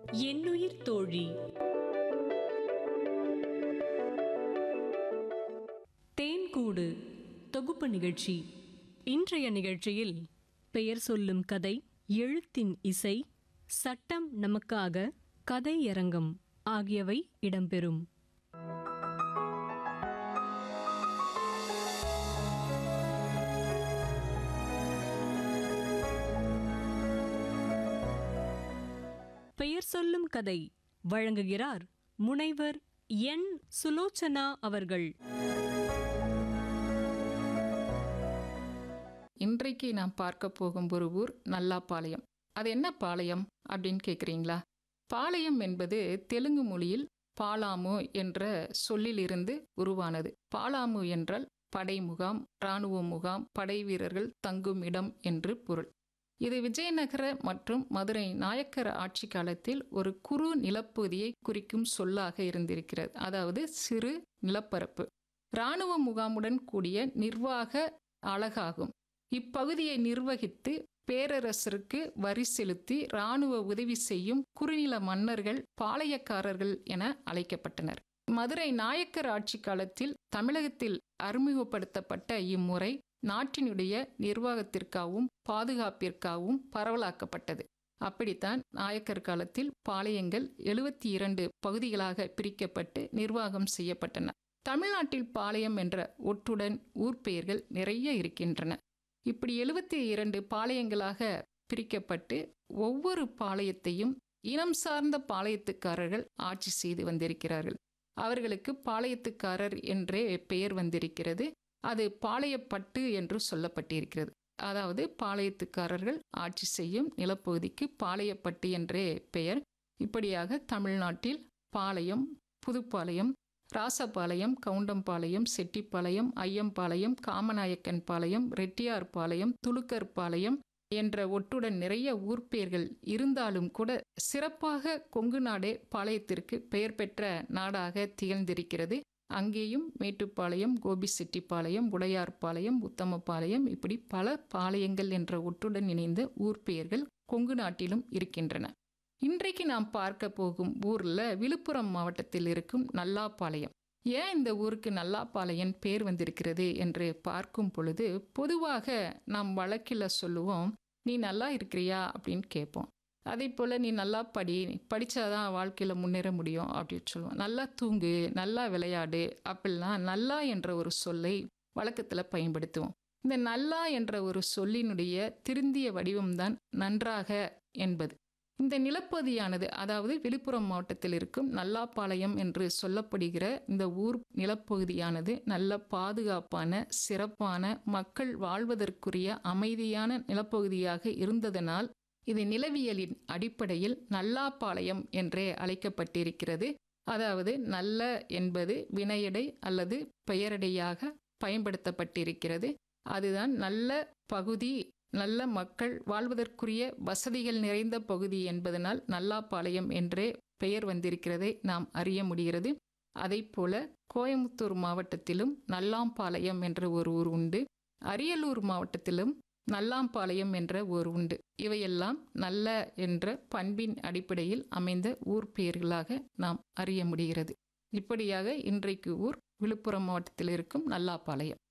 என்னுயிர் தோழி தேன்கூடு தொகுப்பு நிகழ்ச்சி இன்றைய நிகழ்ச்சியில் பெயர் சொல்லும் கதை எழுத்தின் இசை சட்டம் நமக்காக கதையரங்கம் ஆகியவை இடம்பெறும் பெயர் சொல்லும் கதை வழங்குகிறார் முனைவர் என் சுலோச்சனா அவர்கள் இன்றைக்கு நாம் பார்க்க போகும் ஒரு ஊர் நல்லாப்பாளையம் அது என்ன பாளையம் அப்படின்னு கேட்குறீங்களா பாளையம் என்பது தெலுங்கு மொழியில் பாலாமு என்ற சொல்லிலிருந்து உருவானது பாலாமு என்றால் படை முகாம் இராணுவ முகாம் படை வீரர்கள் தங்கும் இடம் என்று பொருள் இது விஜயநகர மற்றும் மதுரை நாயக்கர் ஆட்சி காலத்தில் ஒரு குறு நிலப்பகுதியை குறிக்கும் சொல்லாக இருந்திருக்கிறது அதாவது சிறு நிலப்பரப்பு இராணுவ முகாமுடன் கூடிய நிர்வாக அழகாகும் இப்பகுதியை நிர்வகித்து பேரரசருக்கு வரி செலுத்தி இராணுவ உதவி செய்யும் குறுநில மன்னர்கள் பாளையக்காரர்கள் என அழைக்கப்பட்டனர் மதுரை நாயக்கர் ஆட்சி காலத்தில் தமிழகத்தில் அறிமுகப்படுத்தப்பட்ட இம்முறை நாட்டினுடைய நிர்வாகத்திற்காகவும் பாதுகாப்பிற்காகவும் பரவலாக்கப்பட்டது அப்படித்தான் நாயக்கர் காலத்தில் பாளையங்கள் எழுபத்தி இரண்டு பகுதிகளாக பிரிக்கப்பட்டு நிர்வாகம் செய்யப்பட்டன தமிழ்நாட்டில் பாளையம் என்ற ஒட்டுடன் ஊர் பெயர்கள் நிறைய இருக்கின்றன இப்படி எழுபத்தி இரண்டு பாளையங்களாக பிரிக்கப்பட்டு ஒவ்வொரு பாளையத்தையும் இனம் சார்ந்த பாளையத்துக்காரர்கள் ஆட்சி செய்து வந்திருக்கிறார்கள் அவர்களுக்கு பாளையத்துக்காரர் என்றே பெயர் வந்திருக்கிறது அது பாளையப்பட்டு என்று சொல்லப்பட்டிருக்கிறது அதாவது பாளையத்துக்காரர்கள் ஆட்சி செய்யும் நிலப்பகுதிக்கு பாளையப்பட்டு என்றே பெயர் இப்படியாக தமிழ்நாட்டில் பாளையம் புதுப்பாளையம் ராசபாளையம் கவுண்டம்பாளையம் செட்டிப்பாளையம் ஐயம்பாளையம் காமநாயக்கன் பாளையம் ரெட்டியார் பாளையம் துலுக்கர் பாளையம் என்ற ஒட்டுடன் நிறைய ஊர்பெயர்கள் இருந்தாலும் கூட சிறப்பாக கொங்கு நாடே பாளையத்திற்கு பெயர் பெற்ற நாடாக திகழ்ந்திருக்கிறது அங்கேயும் மேட்டுப்பாளையம் கோபிசெட்டிப்பாளையம் உடையார்பாளையம் உத்தமபாளையம் இப்படி பல பாளையங்கள் என்ற ஒட்டுடன் இணைந்த ஊர் பெயர்கள் கொங்கு நாட்டிலும் இருக்கின்றன இன்றைக்கு நாம் பார்க்க போகும் ஊர்ல விழுப்புரம் மாவட்டத்தில் இருக்கும் நல்லாப்பாளையம் ஏன் இந்த ஊருக்கு நல்லாப்பாளையம் பேர் வந்திருக்கிறது என்று பார்க்கும் பொழுது பொதுவாக நாம் வழக்கில் சொல்லுவோம் நீ நல்லா இருக்கிறியா அப்படின்னு கேட்போம் அதே போல் நீ நல்லா படி படித்தாதான் வாழ்க்கையில் முன்னேற முடியும் அப்படின்னு சொல்லுவோம் நல்லா தூங்கு நல்லா விளையாடு அப்படிலாம் நல்லா என்ற ஒரு சொல்லை வழக்கத்தில் பயன்படுத்துவோம் இந்த நல்லா என்ற ஒரு சொல்லினுடைய திருந்திய வடிவம்தான் நன்றாக என்பது இந்த நிலப்பகுதியானது அதாவது விழுப்புரம் மாவட்டத்தில் இருக்கும் நல்லாப்பாளையம் என்று சொல்லப்படுகிற இந்த ஊர் நிலப்பகுதியானது நல்ல பாதுகாப்பான சிறப்பான மக்கள் வாழ்வதற்குரிய அமைதியான நிலப்பகுதியாக இருந்ததனால் இது நிலவியலின் அடிப்படையில் நல்லாப்பாளையம் என்றே அழைக்கப்பட்டிருக்கிறது அதாவது நல்ல என்பது வினையடை அல்லது பெயரடையாக பயன்படுத்தப்பட்டிருக்கிறது அதுதான் நல்ல பகுதி நல்ல மக்கள் வாழ்வதற்குரிய வசதிகள் நிறைந்த பகுதி என்பதனால் நல்லாப்பாளையம் என்றே பெயர் வந்திருக்கிறதை நாம் அறிய முடிகிறது அதை போல கோயமுத்தூர் மாவட்டத்திலும் நல்லாம்பாளையம் என்ற ஒரு ஊர் உண்டு அரியலூர் மாவட்டத்திலும் நல்லாம்பாளையம் என்ற ஊர் உண்டு இவையெல்லாம் நல்ல என்ற பண்பின் அடிப்படையில் அமைந்த ஊர் பெயர்களாக நாம் அறிய முடிகிறது இப்படியாக இன்றைக்கு ஊர் விழுப்புரம் மாவட்டத்தில் இருக்கும் நல்லாப்பாளையம்